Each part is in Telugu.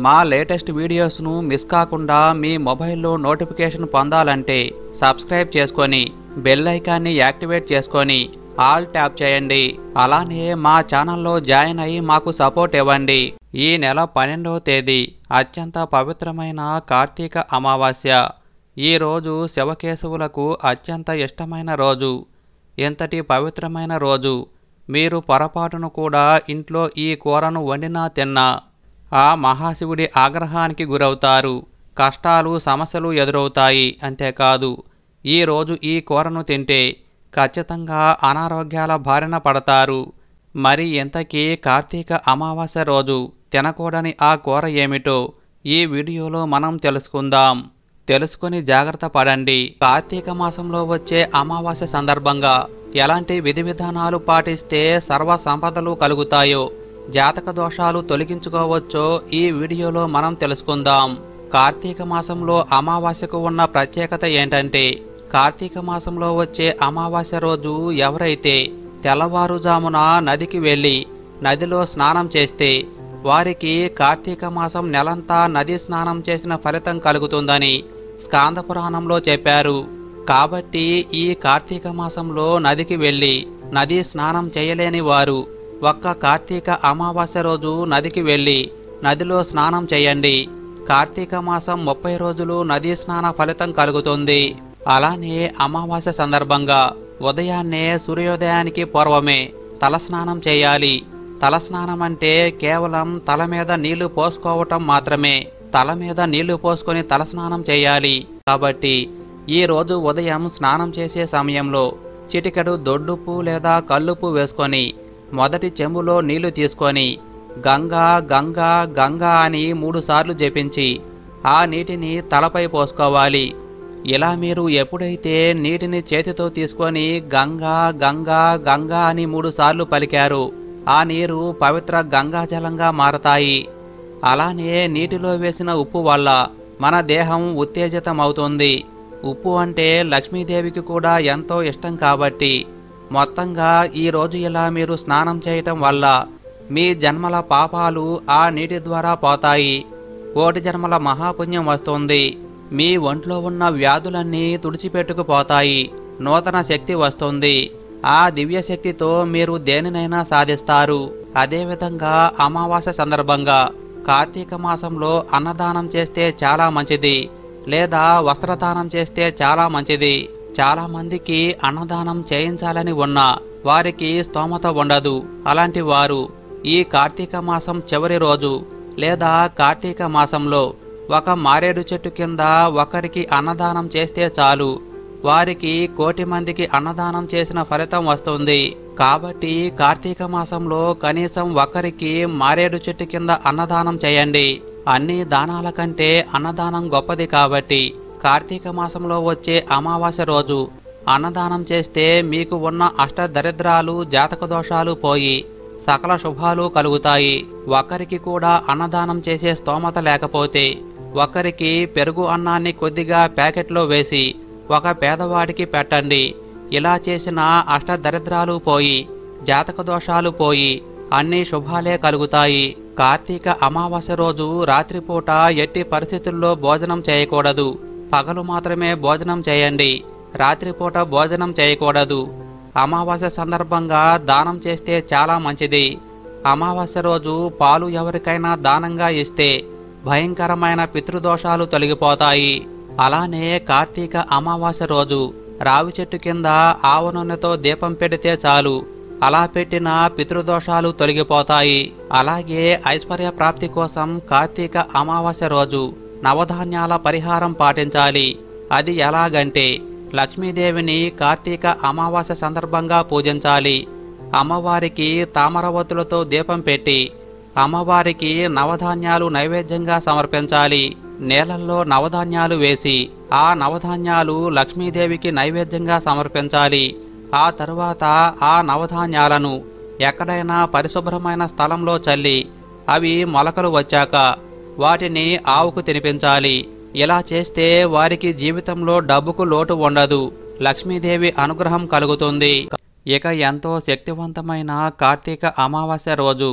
మా లేటెస్ట్ వీడియోస్ను మిస్ కాకుండా మీ మొబైల్లో నోటిఫికేషన్ పొందాలంటే సబ్స్క్రైబ్ చేసుకొని బెల్ ఐకాన్ని యాక్టివేట్ చేసుకొని ఆల్ ట్యాప్ చేయండి అలానే మా ఛానల్లో జాయిన్ అయ్యి మాకు సపోర్ట్ ఇవ్వండి ఈ నెల పన్నెండవ తేదీ అత్యంత పవిత్రమైన కార్తీక అమావాస్య ఈ రోజు శివకేశవులకు అత్యంత ఇష్టమైన రోజు ఎంతటి పవిత్రమైన రోజు మీరు పొరపాటును కూడా ఇంట్లో ఈ కూరను వండినా తిన్నా ఆ మహాశివుడి ఆగ్రహానికి గురవుతారు కష్టాలు సమస్యలు ఎదురవుతాయి అంతేకాదు ఈ రోజు ఈ కూరను తింటే ఖచ్చితంగా అనారోగ్యాల బారిన పడతారు మరి ఇంతకీ కార్తీక అమావాస్య రోజు తినకూడని ఆ కూర ఏమిటో ఈ వీడియోలో మనం తెలుసుకుందాం తెలుసుకొని జాగ్రత్త పడండి కార్తీక మాసంలో వచ్చే అమావాస్య సందర్భంగా ఎలాంటి విధి విధానాలు పాటిస్తే సర్వ సంపదలు కలుగుతాయో జాతక దోషాలు తొలగించుకోవచ్చో ఈ వీడియోలో మనం తెలుసుకుందాం కార్తీక మాసంలో అమావాస్యకు ఉన్న ప్రత్యేకత ఏంటంటే కార్తీక మాసంలో వచ్చే అమావాస్య రోజు ఎవరైతే తెల్లవారుజామున నదికి వెళ్ళి నదిలో స్నానం చేస్తే వారికి కార్తీక మాసం నెలంతా నది స్నానం చేసిన ఫలితం కలుగుతుందని స్కాంద పురాణంలో చెప్పారు కాబట్టి ఈ కార్తీక మాసంలో నదికి వెళ్ళి నది స్నానం చేయలేని వారు ఒక్క కార్తీక అమావాస్య రోజు నదికి వెళ్ళి నదిలో స్నానం చేయండి కార్తీక మాసం ముప్పై రోజులు నదీ స్నాన ఫలితం కలుగుతుంది అలానే అమావాస్య సందర్భంగా ఉదయాన్నే సూర్యోదయానికి పూర్వమే తలస్నానం చేయాలి తలస్నానం అంటే కేవలం తల మీద నీళ్లు పోసుకోవటం మాత్రమే తల మీద నీళ్లు పోసుకొని తలస్నానం చేయాలి కాబట్టి ఈ రోజు ఉదయం స్నానం చేసే సమయంలో చిటికెడు దొడ్డుపు లేదా కల్లుపు వేసుకొని మొదటి చెంబులో నీళ్లు తీసుకొని గంగా గంగా గంగా అని మూడుసార్లు జపించి ఆ నీటిని తలపై పోసుకోవాలి ఇలా మీరు ఎప్పుడైతే నీటిని చేతితో తీసుకొని గంగా గంగా గంగా అని మూడుసార్లు పలికారు ఆ నీరు పవిత్ర గంగా జలంగా మారతాయి అలానే నీటిలో వేసిన ఉప్పు వల్ల మన దేహం ఉత్తేజితమవుతుంది ఉప్పు అంటే లక్ష్మీదేవికి కూడా ఎంతో ఇష్టం కాబట్టి మొత్తంగా ఈ రోజు ఇలా మీరు స్నానం చేయటం వల్ల మీ జన్మల పాపాలు ఆ నీటి ద్వారా పోతాయి కోటి జన్మల మహాపుణ్యం వస్తుంది మీ ఒంట్లో ఉన్న వ్యాధులన్నీ తుడిచిపెట్టుకుపోతాయి నూతన శక్తి వస్తుంది ఆ దివ్య శక్తితో మీరు దేనినైనా సాధిస్తారు అదేవిధంగా అమావాస్య సందర్భంగా కార్తీక మాసంలో అన్నదానం చేస్తే చాలా మంచిది లేదా వస్త్రదానం చేస్తే చాలా మంచిది చాలా మందికి అన్నదానం చేయించాలని ఉన్నా వారికి స్తోమత ఉండదు అలాంటి వారు ఈ కార్తీక మాసం చివరి రోజు లేదా కార్తీక మాసంలో ఒక మారేడు చెట్టు కింద ఒకరికి అన్నదానం చేస్తే చాలు వారికి కోటి మందికి అన్నదానం చేసిన ఫలితం వస్తుంది కాబట్టి కార్తీక మాసంలో కనీసం ఒకరికి మారేడు చెట్టు కింద అన్నదానం చేయండి అన్ని దానాల కంటే అన్నదానం గొప్పది కాబట్టి కార్తీక మాసంలో వచ్చే అమావాస్య రోజు అన్నదానం చేస్తే మీకు ఉన్న అష్టదరిద్రాలు జాతక దోషాలు పోయి సకల శుభాలు కలుగుతాయి ఒకరికి కూడా అన్నదానం చేసే స్తోమత లేకపోతే ఒకరికి పెరుగు అన్నాన్ని కొద్దిగా ప్యాకెట్లో వేసి ఒక పేదవాడికి పెట్టండి ఇలా చేసిన అష్టదరిద్రాలు పోయి జాతక దోషాలు పోయి అన్ని శుభాలే కలుగుతాయి కార్తీక అమావాస్య రోజు రాత్రిపూట ఎట్టి పరిస్థితుల్లో భోజనం చేయకూడదు పగలు మాత్రమే భోజనం చేయండి రాత్రిపూట భోజనం చేయకూడదు అమావాస్య సందర్భంగా దానం చేస్తే చాలా మంచిది అమావాస్య రోజు పాలు ఎవరికైనా దానంగా ఇస్తే భయంకరమైన పితృదోషాలు తొలగిపోతాయి అలానే కార్తీక అమావాస్య రోజు రావి చెట్టు కింద ఆవ నూనెతో దీపం పెడితే చాలు అలా పెట్టిన పితృదోషాలు తొలగిపోతాయి అలాగే ఐశ్వర్య ప్రాప్తి కోసం కార్తీక అమావాస్య రోజు నవధాన్యాల పరిహారం పాటించాలి అది ఎలాగంటే లక్ష్మీదేవిని కార్తీక అమావాస్య సందర్భంగా పూజించాలి అమ్మవారికి తామరవతులతో దీపం పెట్టి అమ్మవారికి నవధాన్యాలు నైవేద్యంగా సమర్పించాలి నేలల్లో నవధాన్యాలు వేసి ఆ నవధాన్యాలు లక్ష్మీదేవికి నైవేద్యంగా సమర్పించాలి ఆ తరువాత ఆ నవధాన్యాలను ఎక్కడైనా పరిశుభ్రమైన స్థలంలో చల్లి అవి మొలకలు వచ్చాక వాటిని ఆవుకు తినిపించాలి ఇలా చేస్తే వారికి జీవితంలో డబ్బుకు లోటు ఉండదు లక్ష్మీదేవి అనుగ్రహం కలుగుతుంది ఇక ఎంతో శక్తివంతమైన కార్తీక అమావాస్య రోజు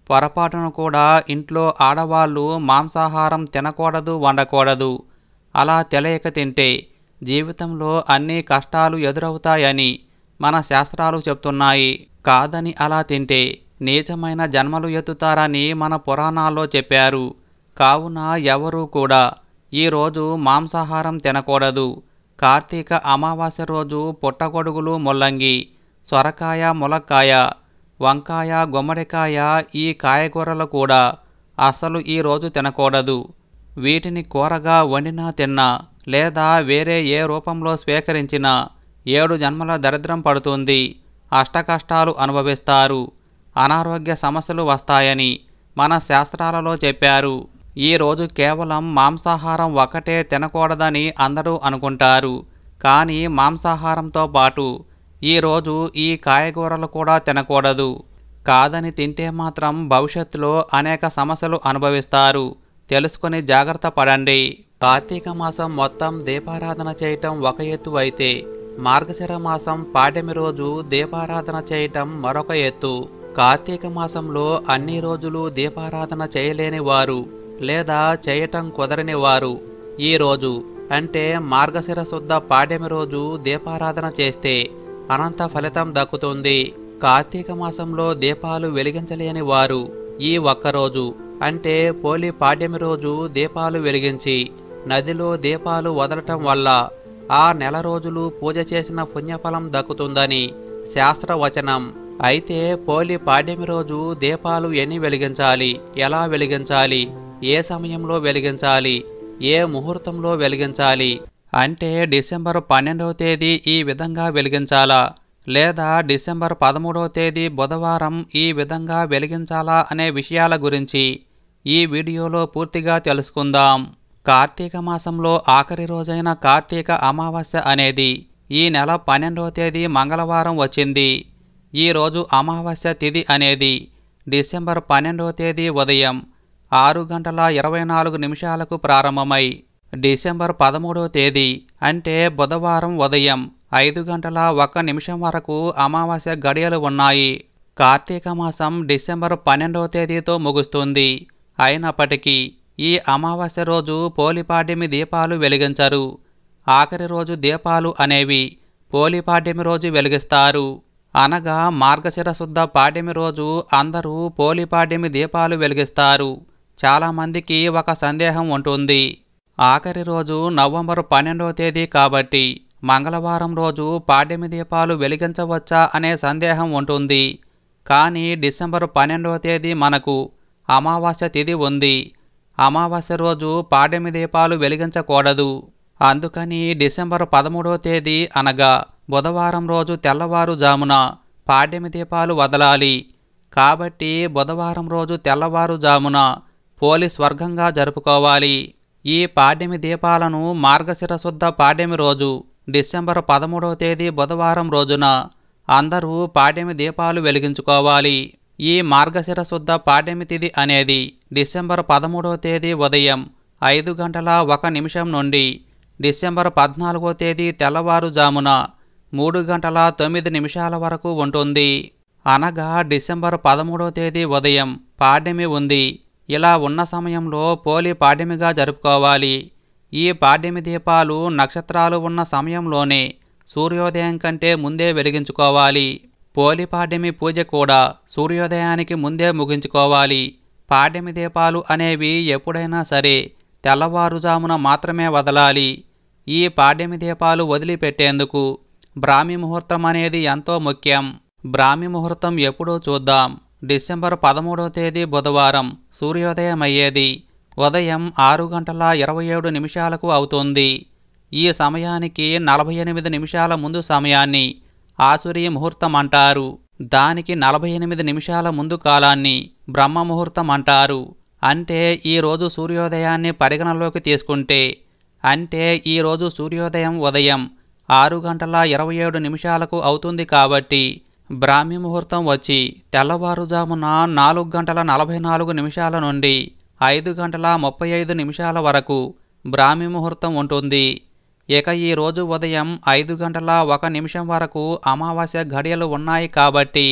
పొరపాటున కూడా ఇంట్లో ఆడవాళ్ళు మాంసాహారం తినకూడదు వండకూడదు అలా తెలియక తింటే జీవితంలో అన్ని కష్టాలు ఎదురవుతాయని మన శాస్త్రాలు చెప్తున్నాయి కాదని అలా తింటే నీచమైన జన్మలు ఎత్తుతారని మన పురాణాల్లో చెప్పారు కావున ఎవరూ కూడా ఈరోజు మాంసాహారం తినకూడదు కార్తీక అమావాస్య రోజు పుట్టగొడుగులు ముల్లంగి సొరకాయ ములక్కాయ వంకాయ గుమ్మడికాయ ఈ కాయగూరలు కూడా అస్సలు ఈ రోజు తినకూడదు వీటిని కూరగా వండినా తిన్నా లేదా వేరే ఏ రూపంలో స్వీకరించినా ఏడు జన్మల దరిద్రం పడుతుంది అష్టకష్టాలు అనుభవిస్తారు అనారోగ్య సమస్యలు వస్తాయని మన శాస్త్రాలలో చెప్పారు ఈ రోజు కేవలం మాంసాహారం ఒకటే తినకూడదని అందరూ అనుకుంటారు కానీ మాంసాహారంతో పాటు ఈరోజు ఈ కాయగూరలు కూడా తినకూడదు కాదని తింటే మాత్రం భవిష్యత్తులో అనేక సమస్యలు అనుభవిస్తారు తెలుసుకొని జాగ్రత్త పడండి కార్తీక మాసం మొత్తం దీపారాధన చేయటం ఒక ఎత్తు అయితే మార్గశిర మాసం పాడ్యమి రోజు దీపారాధన చేయటం మరొక ఎత్తు కార్తీక మాసంలో అన్ని రోజులు దీపారాధన చేయలేని వారు లేదా చేయటం కుదరని వారు ఈ రోజు అంటే మార్గశిర శుద్ధ పాడ్యమి రోజు దీపారాధన చేస్తే అనంత ఫలితం దక్కుతుంది కార్తీక మాసంలో దీపాలు వెలిగించలేని వారు ఈ ఒక్కరోజు అంటే పోలి పాడ్యమి రోజు దీపాలు వెలిగించి నదిలో దీపాలు వదలటం వల్ల ఆ నెల రోజులు పూజ చేసిన పుణ్యఫలం దక్కుతుందని శాస్త్రవచనం అయితే పోలి పాడ్యమి రోజు దీపాలు ఎన్ని వెలిగించాలి ఎలా వెలిగించాలి ఏ సమయంలో వెలిగించాలి ఏ ముహూర్తంలో వెలిగించాలి అంటే డిసెంబర్ పన్నెండవ తేదీ ఈ విధంగా వెలిగించాలా లేదా డిసెంబర్ పదమూడవ తేదీ బుధవారం ఈ విధంగా వెలిగించాలా అనే విషయాల గురించి ఈ వీడియోలో పూర్తిగా తెలుసుకుందాం కార్తీక మాసంలో ఆఖరి రోజైన కార్తీక అమావాస్య అనేది ఈ నెల పన్నెండవ తేదీ మంగళవారం వచ్చింది ఈ రోజు అమావాస్య తిథి అనేది డిసెంబర్ పన్నెండవ తేదీ ఉదయం ఆరు గంటల ఇరవై నాలుగు నిమిషాలకు ప్రారంభమై డిసెంబర్ పదమూడవ తేదీ అంటే బుధవారం ఉదయం ఐదు గంటల ఒక నిమిషం వరకు అమావాస్య గడియలు ఉన్నాయి కార్తీక మాసం డిసెంబర్ పన్నెండవ తేదీతో ముగుస్తుంది అయినప్పటికీ ఈ అమావాస్య రోజు పోలిపాడ్యమి దీపాలు వెలిగించరు ఆఖరి రోజు దీపాలు అనేవి పోలిపాడ్యమి రోజు వెలిగిస్తారు అనగా మార్గశిర శుద్ధ పాడ్యమి రోజు అందరూ పోలిపాడ్యమి దీపాలు వెలిగిస్తారు చాలామందికి ఒక సందేహం ఉంటుంది ఆఖరి రోజు నవంబర్ పన్నెండవ తేదీ కాబట్టి మంగళవారం రోజు పాడ్యమి దీపాలు వెలిగించవచ్చా అనే సందేహం ఉంటుంది కానీ డిసెంబర్ పన్నెండవ తేదీ మనకు అమావాస్య తిథి ఉంది అమావాస్య రోజు పాడ్యమి దీపాలు వెలిగించకూడదు అందుకని డిసెంబర్ పదమూడవ తేదీ అనగా బుధవారం రోజు తెల్లవారుజామున పాడ్యమి దీపాలు వదలాలి కాబట్టి బుధవారం రోజు తెల్లవారుజామున పోలీస్ వర్గంగా జరుపుకోవాలి ఈ పాడ్యమి దీపాలను మార్గశిర శుద్ధ పాడ్యమి రోజు డిసెంబర్ పదమూడవ తేదీ బుధవారం రోజున అందరూ పాడ్యమి దీపాలు వెలిగించుకోవాలి ఈ మార్గశిర శుద్ధ పాడ్యమి తిథి అనేది డిసెంబర్ పదమూడవ తేదీ ఉదయం ఐదు గంటల ఒక నిమిషం నుండి డిసెంబర్ పద్నాలుగో తేదీ తెల్లవారుజామున మూడు గంటల తొమ్మిది నిమిషాల వరకు ఉంటుంది అనగా డిసెంబర్ పదమూడవ తేదీ ఉదయం పాడ్యమి ఉంది ఇలా ఉన్న సమయంలో పోలి పాడ్యమిగా జరుపుకోవాలి ఈ పాడ్యమి దీపాలు నక్షత్రాలు ఉన్న సమయంలోనే సూర్యోదయం కంటే ముందే వెలిగించుకోవాలి పోలి పాడ్యమి పూజ కూడా సూర్యోదయానికి ముందే ముగించుకోవాలి పాడ్యమి దీపాలు అనేవి ఎప్పుడైనా సరే తెల్లవారుజామున మాత్రమే వదలాలి ఈ పాడ్యమి దీపాలు వదిలిపెట్టేందుకు బ్రాహ్మి ముహూర్తం అనేది ఎంతో ముఖ్యం బ్రాహ్మి ముహూర్తం ఎప్పుడో చూద్దాం డిసెంబర్ పదమూడవ తేదీ బుధవారం సూర్యోదయం అయ్యేది ఉదయం ఆరు గంటల ఇరవై ఏడు నిమిషాలకు అవుతుంది ఈ సమయానికి నలభై ఎనిమిది నిమిషాల ముందు సమయాన్ని ఆసురీ ముహూర్తం అంటారు దానికి నలభై ఎనిమిది నిమిషాల ముందు కాలాన్ని బ్రహ్మ ముహూర్తం అంటారు అంటే ఈ రోజు సూర్యోదయాన్ని పరిగణలోకి తీసుకుంటే అంటే ఈ రోజు సూర్యోదయం ఉదయం ఆరు గంటల ఇరవై ఏడు నిమిషాలకు అవుతుంది కాబట్టి బ్రాహ్మి ముహూర్తం వచ్చి తెల్లవారుజామున నాలుగు గంటల నలభై నాలుగు నిమిషాల నుండి ఐదు గంటల ముప్పై ఐదు నిమిషాల వరకు బ్రాహ్మి ముహూర్తం ఉంటుంది ఇక ఈ రోజు ఉదయం ఐదు గంటల ఒక నిమిషం వరకు అమావాస్య ఘడియలు ఉన్నాయి కాబట్టి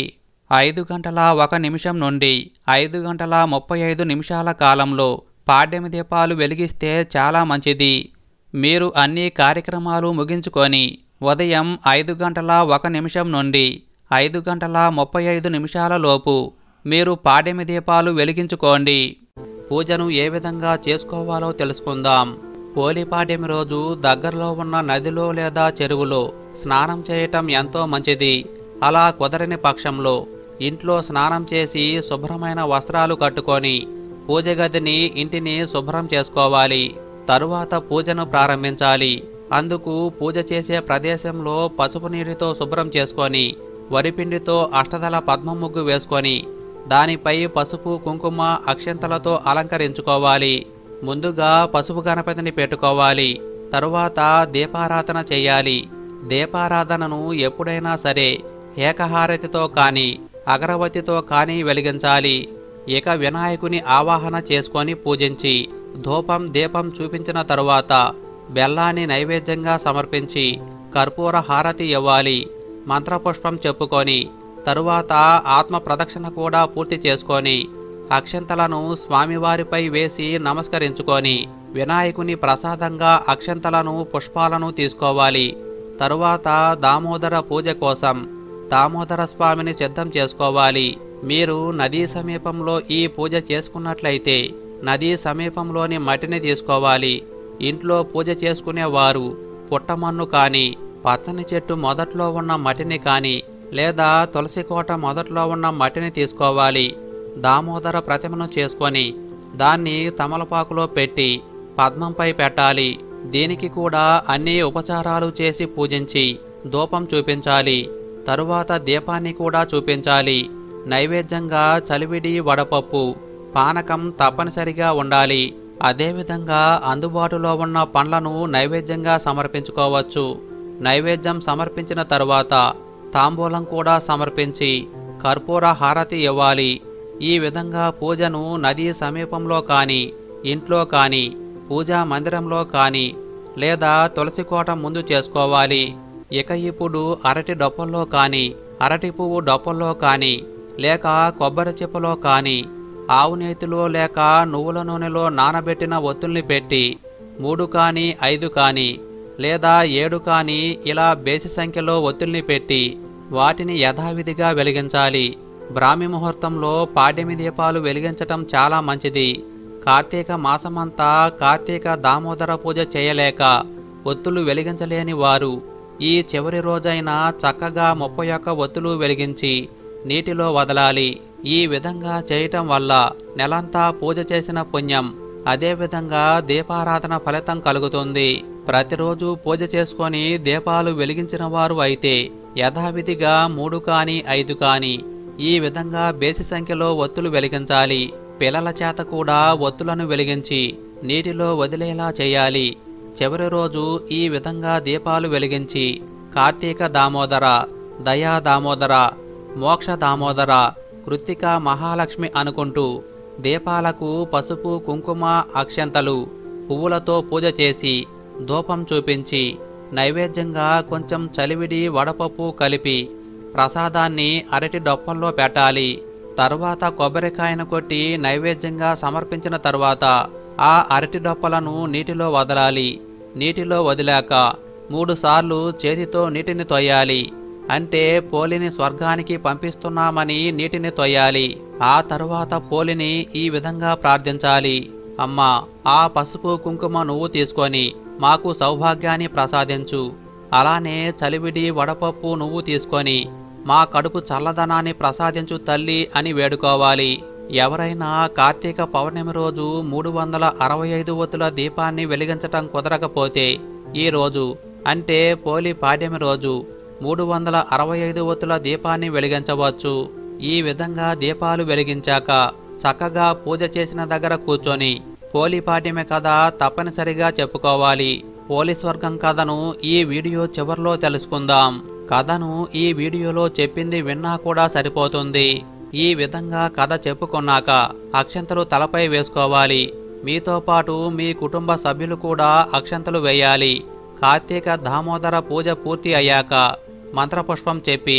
ఐదు గంటల ఒక నిమిషం నుండి ఐదు గంటల ముప్పై ఐదు నిమిషాల కాలంలో పాడ్యమి దీపాలు వెలిగిస్తే చాలా మంచిది మీరు అన్ని కార్యక్రమాలు ముగించుకొని ఉదయం ఐదు గంటల ఒక నిమిషం నుండి ఐదు గంటల ముప్పై ఐదు నిమిషాల లోపు మీరు పాడ్యమి దీపాలు వెలిగించుకోండి పూజను ఏ విధంగా చేసుకోవాలో తెలుసుకుందాం పోలిపాడ్యమి రోజు దగ్గరలో ఉన్న నదిలో లేదా చెరువులో స్నానం చేయటం ఎంతో మంచిది అలా కుదరని పక్షంలో ఇంట్లో స్నానం చేసి శుభ్రమైన వస్త్రాలు కట్టుకొని పూజ గదిని ఇంటిని శుభ్రం చేసుకోవాలి తరువాత పూజను ప్రారంభించాలి అందుకు పూజ చేసే ప్రదేశంలో పసుపు నీటితో శుభ్రం చేసుకొని వరిపిండితో అష్టదల పద్మ ముగ్గు వేసుకొని దానిపై పసుపు కుంకుమ అక్షంతలతో అలంకరించుకోవాలి ముందుగా పసుపు గణపతిని పెట్టుకోవాలి తరువాత దీపారాధన చేయాలి దీపారాధనను ఎప్పుడైనా సరే ఏకహారతితో కానీ అగరవతితో కానీ వెలిగించాలి ఇక వినాయకుని ఆవాహన చేసుకొని పూజించి ధూపం దీపం చూపించిన తరువాత బెల్లాన్ని నైవేద్యంగా సమర్పించి కర్పూర హారతి ఇవ్వాలి మంత్రపుష్పం చెప్పుకొని తరువాత ఆత్మ ప్రదక్షిణ కూడా పూర్తి చేసుకొని అక్షంతలను స్వామివారిపై వేసి నమస్కరించుకొని వినాయకుని ప్రసాదంగా అక్షంతలను పుష్పాలను తీసుకోవాలి తరువాత దామోదర పూజ కోసం దామోదర స్వామిని సిద్ధం చేసుకోవాలి మీరు నదీ సమీపంలో ఈ పూజ చేసుకున్నట్లయితే నదీ సమీపంలోని మట్టిని తీసుకోవాలి ఇంట్లో పూజ చేసుకునేవారు పుట్టమన్ను కాని పచ్చని చెట్టు మొదట్లో ఉన్న మట్టిని కాని లేదా తులసి కోట మొదట్లో ఉన్న మట్టిని తీసుకోవాలి దామోదర ప్రతిమను చేసుకొని దాన్ని తమలపాకులో పెట్టి పద్మంపై పెట్టాలి దీనికి కూడా అన్ని ఉపచారాలు చేసి పూజించి ధూపం చూపించాలి తరువాత దీపాన్ని కూడా చూపించాలి నైవేద్యంగా చలివిడి వడపప్పు పానకం తప్పనిసరిగా ఉండాలి అదేవిధంగా అందుబాటులో ఉన్న పండ్లను నైవేద్యంగా సమర్పించుకోవచ్చు నైవేద్యం సమర్పించిన తరువాత తాంబూలం కూడా సమర్పించి కర్పూర హారతి ఇవ్వాలి ఈ విధంగా పూజను నదీ సమీపంలో కానీ ఇంట్లో కానీ పూజా మందిరంలో కానీ లేదా తులసి కోట ముందు చేసుకోవాలి ఇక ఇప్పుడు అరటి డొప్పల్లో కానీ అరటి పువ్వు డొప్పల్లో కానీ లేక కొబ్బరి చిప్పలో కానీ ఆవు నేతిలో లేక నువ్వుల నూనెలో నానబెట్టిన ఒత్తుల్ని పెట్టి మూడు కానీ ఐదు కానీ లేదా ఏడు కానీ ఇలా బేసి సంఖ్యలో ఒత్తుల్ని పెట్టి వాటిని యథావిధిగా వెలిగించాలి బ్రాహ్మి ముహూర్తంలో పాడ్యమి దీపాలు వెలిగించటం చాలా మంచిది కార్తీక మాసమంతా కార్తీక దామోదర పూజ చేయలేక ఒత్తులు వెలిగించలేని వారు ఈ చివరి రోజైన చక్కగా ముప్పై ఒక్క ఒత్తులు వెలిగించి నీటిలో వదలాలి ఈ విధంగా చేయటం వల్ల నెలంతా పూజ చేసిన పుణ్యం అదేవిధంగా దీపారాధన ఫలితం కలుగుతుంది ప్రతిరోజు పూజ చేసుకొని దీపాలు వెలిగించిన వారు అయితే యథావిధిగా మూడు కాని ఐదు కాని ఈ విధంగా బేసి సంఖ్యలో ఒత్తులు వెలిగించాలి పిల్లల చేత కూడా ఒత్తులను వెలిగించి నీటిలో వదిలేలా చేయాలి చివరి రోజు ఈ విధంగా దీపాలు వెలిగించి కార్తీక దామోదర దయా దామోదర మోక్ష దామోదర కృత్తిక మహాలక్ష్మి అనుకుంటూ దీపాలకు పసుపు కుంకుమ అక్షంతలు పువ్వులతో పూజ చేసి ధూపం చూపించి నైవేద్యంగా కొంచెం చలివిడి వడపప్పు కలిపి ప్రసాదాన్ని అరటి డొప్పల్లో పెట్టాలి తర్వాత కొబ్బరికాయను కొట్టి నైవేద్యంగా సమర్పించిన తరువాత ఆ అరటి డొప్పలను నీటిలో వదలాలి నీటిలో వదిలాక మూడుసార్లు చేతితో నీటిని తొయ్యాలి అంటే పోలిని స్వర్గానికి పంపిస్తున్నామని నీటిని తొయ్యాలి ఆ తరువాత పోలిని ఈ విధంగా ప్రార్థించాలి అమ్మా ఆ పసుపు కుంకుమ నువ్వు తీసుకొని మాకు సౌభాగ్యాన్ని ప్రసాదించు అలానే చలివిడి వడపప్పు నువ్వు తీసుకొని మా కడుపు చల్లదనాన్ని ప్రసాదించు తల్లి అని వేడుకోవాలి ఎవరైనా కార్తీక పౌర్ణమి రోజు మూడు వందల అరవై ఐదు ఒత్తుల దీపాన్ని వెలిగించటం కుదరకపోతే ఈ రోజు అంటే పోలి పాడ్యమి రోజు మూడు వందల అరవై ఐదు ఒత్తుల దీపాన్ని వెలిగించవచ్చు ఈ విధంగా దీపాలు వెలిగించాక చక్కగా పూజ చేసిన దగ్గర కూర్చొని పోలి పాడ్యమి కథ తప్పనిసరిగా చెప్పుకోవాలి పోలీస్ వర్గం కథను ఈ వీడియో చివర్లో తెలుసుకుందాం కథను ఈ వీడియోలో చెప్పింది విన్నా కూడా సరిపోతుంది ఈ విధంగా కథ చెప్పుకున్నాక అక్షంతలు తలపై వేసుకోవాలి మీతో పాటు మీ కుటుంబ సభ్యులు కూడా అక్షంతలు వేయాలి కార్తీక దామోదర పూజ పూర్తి అయ్యాక మంత్రపుష్పం చెప్పి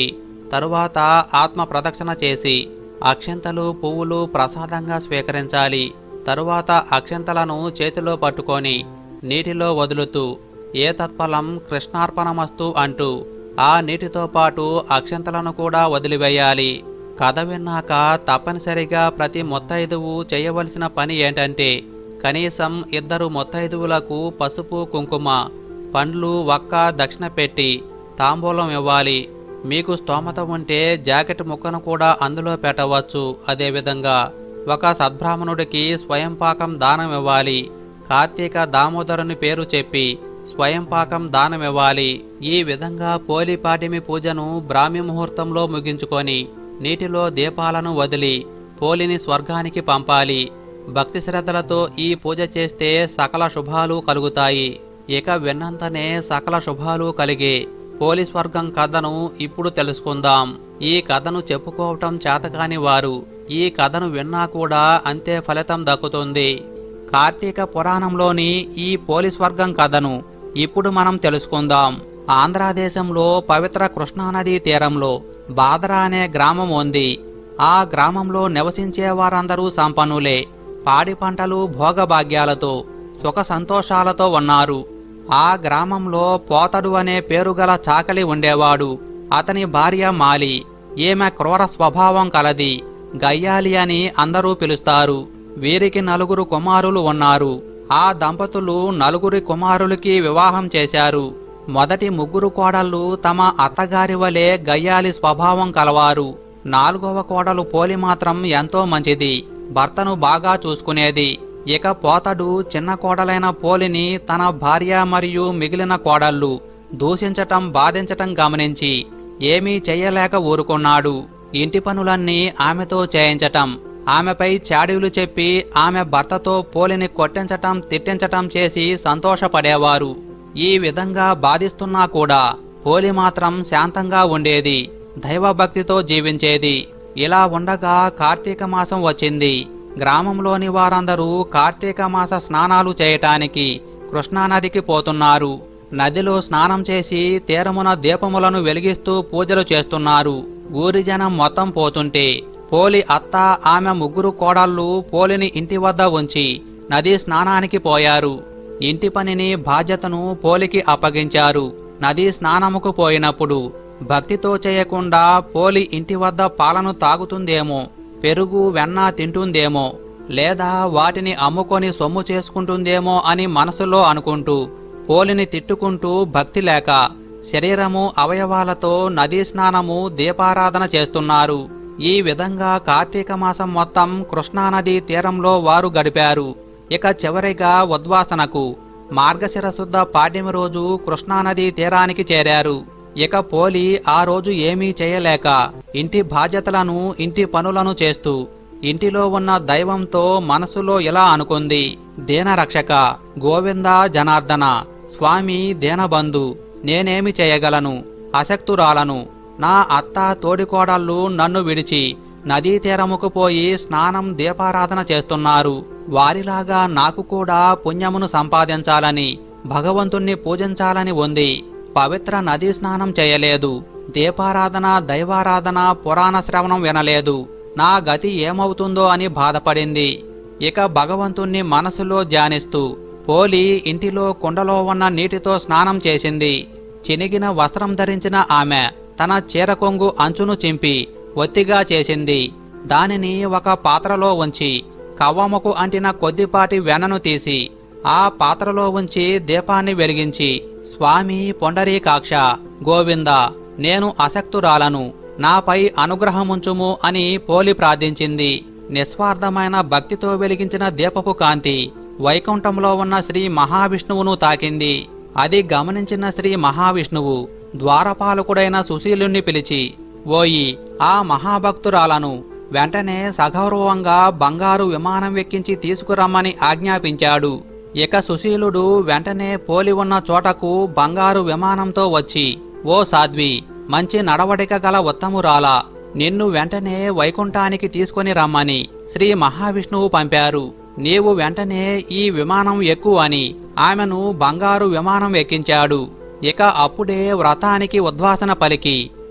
తరువాత ఆత్మ ప్రదక్షిణ చేసి అక్షంతలు పువ్వులు ప్రసాదంగా స్వీకరించాలి తరువాత అక్షంతలను చేతిలో పట్టుకొని నీటిలో వదులుతూ ఏ తత్ఫలం కృష్ణార్పణమస్తు అంటూ ఆ నీటితో పాటు అక్షంతలను కూడా వదిలివేయాలి కథ విన్నాక తప్పనిసరిగా ప్రతి మొత్తైదువు చేయవలసిన పని ఏంటంటే కనీసం ఇద్దరు మొత్తైదువులకు పసుపు కుంకుమ పండ్లు వక్క దక్షిణ పెట్టి తాంబూలం ఇవ్వాలి మీకు స్తోమత ఉంటే జాకెట్ ముక్కను కూడా అందులో పెట్టవచ్చు అదేవిధంగా ఒక సద్బ్రాహ్మణుడికి స్వయం పాకం దానం ఇవ్వాలి కార్తీక దామోదరుని పేరు చెప్పి స్వయం పాకం దానం ఇవ్వాలి ఈ విధంగా పోలిపాటిమి పూజను బ్రాహ్మీ ముహూర్తంలో ముగించుకొని నీటిలో దీపాలను వదిలి పోలిని స్వర్గానికి పంపాలి భక్తి శ్రద్ధలతో ఈ పూజ చేస్తే సకల శుభాలు కలుగుతాయి ఇక విన్నంతనే సకల శుభాలు కలిగే పోలి స్వర్గం కథను ఇప్పుడు తెలుసుకుందాం ఈ కథను చెప్పుకోవటం చేతకాని వారు ఈ కథను విన్నా కూడా అంతే ఫలితం దక్కుతుంది కార్తీక పురాణంలోని ఈ పోలి స్వర్గం కథను ఇప్పుడు మనం తెలుసుకుందాం ఆంధ్రదేశంలో పవిత్ర కృష్ణానదీ తీరంలో బాదరా అనే గ్రామం ఉంది ఆ గ్రామంలో నివసించే వారందరూ సంపన్నులే పాడి పంటలు భోగభాగ్యాలతో సుఖ సంతోషాలతో ఉన్నారు ఆ గ్రామంలో పోతడు అనే పేరుగల చాకలి ఉండేవాడు అతని భార్య మాలి ఈమె క్రూర స్వభావం కలది గయ్యాలి అని అందరూ పిలుస్తారు వీరికి నలుగురు కుమారులు ఉన్నారు ఆ దంపతులు నలుగురి కుమారులకి వివాహం చేశారు మొదటి ముగ్గురు కోడళ్ళు తమ అత్తగారి వలె గయ్యాలి స్వభావం కలవారు నాలుగవ కోడలు పోలి మాత్రం ఎంతో మంచిది భర్తను బాగా చూసుకునేది ఇక పోతడు చిన్న కోడలైన పోలిని తన భార్య మరియు మిగిలిన కోడళ్ళు దూషించటం బాధించటం గమనించి ఏమీ చెయ్యలేక ఊరుకున్నాడు ఇంటి పనులన్నీ ఆమెతో చేయించటం ఆమెపై చాడీలు చెప్పి ఆమె భర్తతో పోలిని కొట్టించటం తిట్టించటం చేసి సంతోషపడేవారు ఈ విధంగా బాధిస్తున్నా కూడా పోలి మాత్రం శాంతంగా ఉండేది దైవభక్తితో జీవించేది ఇలా ఉండగా కార్తీక మాసం వచ్చింది గ్రామంలోని వారందరూ కార్తీక మాస స్నానాలు చేయటానికి కృష్ణానదికి పోతున్నారు నదిలో స్నానం చేసి తీరమున దీపములను వెలిగిస్తూ పూజలు చేస్తున్నారు ఊరి జనం మొత్తం పోతుంటే పోలి అత్త ఆమె ముగ్గురు కోడళ్ళు పోలిని ఇంటి వద్ద ఉంచి నదీ స్నానానికి పోయారు ఇంటి పనిని బాధ్యతను పోలికి అప్పగించారు నదీ స్నానముకు పోయినప్పుడు భక్తితో చేయకుండా పోలి ఇంటి వద్ద పాలను తాగుతుందేమో పెరుగు వెన్న తింటుందేమో లేదా వాటిని అమ్ముకొని సొమ్ము చేసుకుంటుందేమో అని మనసులో అనుకుంటూ పోలిని తిట్టుకుంటూ భక్తి లేక శరీరము అవయవాలతో నదీ స్నానము దీపారాధన చేస్తున్నారు ఈ విధంగా కార్తీక మాసం మొత్తం కృష్ణానదీ తీరంలో వారు గడిపారు ఇక చివరిగా ఉద్వాసనకు మార్గశిర శుద్ధ పాడ్యమి రోజు కృష్ణానదీ తీరానికి చేరారు ఇక పోలి ఆ రోజు ఏమీ చేయలేక ఇంటి బాధ్యతలను ఇంటి పనులను చేస్తూ ఇంటిలో ఉన్న దైవంతో మనసులో ఇలా అనుకుంది దీనరక్షక గోవింద జనార్దన స్వామి దీనబంధు నేనేమి చేయగలను అశక్తురాలను నా అత్త తోడికోడళ్ళు నన్ను విడిచి నదీ తీరముకు పోయి స్నానం దీపారాధన చేస్తున్నారు వారిలాగా నాకు కూడా పుణ్యమును సంపాదించాలని భగవంతుణ్ణి పూజించాలని ఉంది పవిత్ర నదీ స్నానం చేయలేదు దీపారాధన దైవారాధన పురాణ శ్రవణం వినలేదు నా గతి ఏమవుతుందో అని బాధపడింది ఇక భగవంతుణ్ణి మనసులో ధ్యానిస్తూ పోలి ఇంటిలో కుండలో ఉన్న నీటితో స్నానం చేసింది చినిగిన వస్త్రం ధరించిన ఆమె తన చీర కొంగు అంచును చింపి ఒత్తిగా చేసింది దానిని ఒక పాత్రలో ఉంచి కవ్వముకు అంటిన కొద్దిపాటి వెన్నను తీసి ఆ పాత్రలో ఉంచి దీపాన్ని వెలిగించి స్వామి పొండరీకాక్ష గోవింద నేను అశక్తురాలను నాపై అనుగ్రహముంచుము అని పోలి ప్రార్థించింది నిస్వార్థమైన భక్తితో వెలిగించిన దీపపు కాంతి వైకుంఠంలో ఉన్న శ్రీ మహావిష్ణువును తాకింది అది గమనించిన శ్రీ మహావిష్ణువు ద్వారపాలకుడైన సుశీలుణ్ణి పిలిచి ఓయి ఆ మహాభక్తురాలను వెంటనే సగౌరవంగా బంగారు విమానం ఎక్కించి తీసుకురమ్మని ఆజ్ఞాపించాడు ఇక సుశీలుడు వెంటనే పోలి ఉన్న చోటకు బంగారు విమానంతో వచ్చి ఓ సాధ్వి మంచి నడవడిక గల ఉత్తమురాలా నిన్ను వెంటనే వైకుంఠానికి తీసుకొని రమ్మని శ్రీ మహావిష్ణువు పంపారు నీవు వెంటనే ఈ విమానం ఎక్కు అని ఆమెను బంగారు విమానం ఎక్కించాడు ఇక అప్పుడే వ్రతానికి ఉద్వాసన పలికి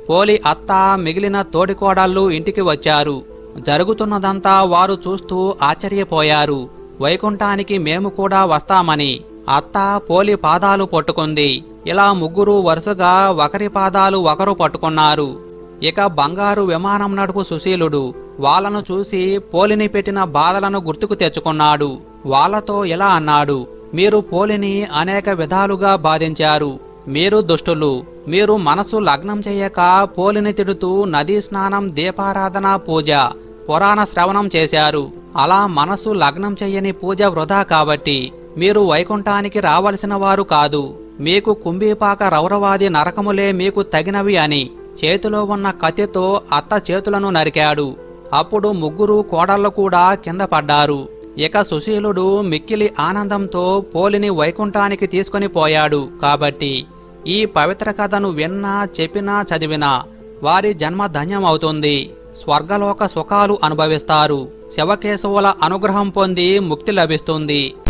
పోలి అత్త మిగిలిన తోడికోడళ్ళు ఇంటికి వచ్చారు జరుగుతున్నదంతా వారు చూస్తూ ఆశ్చర్యపోయారు వైకుంఠానికి మేము కూడా వస్తామని అత్త పోలి పాదాలు పట్టుకుంది ఇలా ముగ్గురు వరుసగా ఒకరి పాదాలు ఒకరు పట్టుకున్నారు ఇక బంగారు విమానం నడుపు సుశీలుడు వాళ్ళను చూసి పోలిని పెట్టిన బాధలను గుర్తుకు తెచ్చుకున్నాడు వాళ్ళతో ఇలా అన్నాడు మీరు పోలిని అనేక విధాలుగా బాధించారు మీరు దుష్టులు మీరు మనసు లగ్నం చేయక పోలిని తిడుతూ నదీ స్నానం దీపారాధన పూజ పురాణ శ్రవణం చేశారు అలా మనసు లగ్నం చెయ్యని పూజ వృధా కాబట్టి మీరు వైకుంఠానికి రావలసిన వారు కాదు మీకు కుంభీపాక రౌరవాది నరకములే మీకు తగినవి అని చేతిలో ఉన్న కత్తితో అత్త చేతులను నరికాడు అప్పుడు ముగ్గురు కోడళ్ళు కూడా కింద పడ్డారు ఇక సుశీలుడు మిక్కిలి ఆనందంతో పోలిని వైకుంఠానికి తీసుకొని పోయాడు కాబట్టి ఈ పవిత్ర కథను విన్నా చెప్పినా చదివినా వారి జన్మ ధన్యమవుతుంది స్వర్గలోక సుఖాలు అనుభవిస్తారు శివకేశవుల అనుగ్రహం పొంది ముక్తి లభిస్తుంది